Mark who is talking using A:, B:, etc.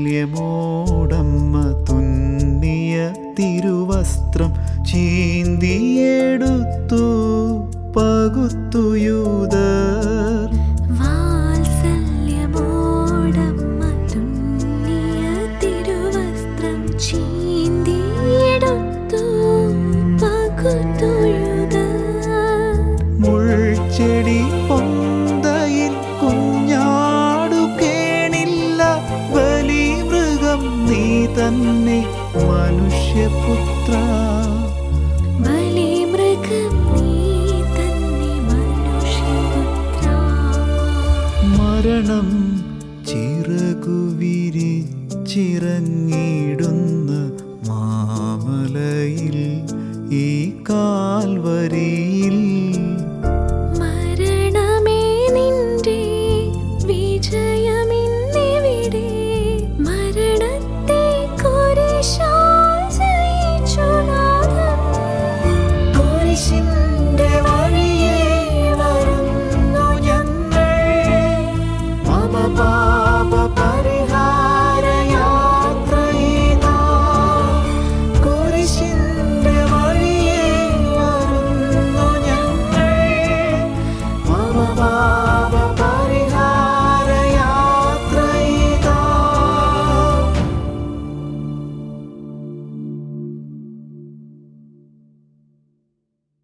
A: തുന്നിയ തിരുവസ്ത്രം ചീന്തിയെടുത്തു പകുത്തുയൂതർ
B: വാത്സല്യമോടമ്മ തുന്നിയ തിരുവസ്ത്രം ചീന്തിയെടുത്തു പകുത്തുഴുതാർ.
A: മുൾച്ചെടി പൊന്തയിൽ കുഞ്ഞാടു കേണില്ല ബലിമൃഗം നീ തന്നെ മനുഷ്യപുത്ര
B: ബലിമൃഗം നീ തന്നെ മനുഷ്യപുത്രാ.
A: മരണം ചിറകു വിരിച്ചിറങ്ങിടുന്ന മാമലയിൽ ഈ കാ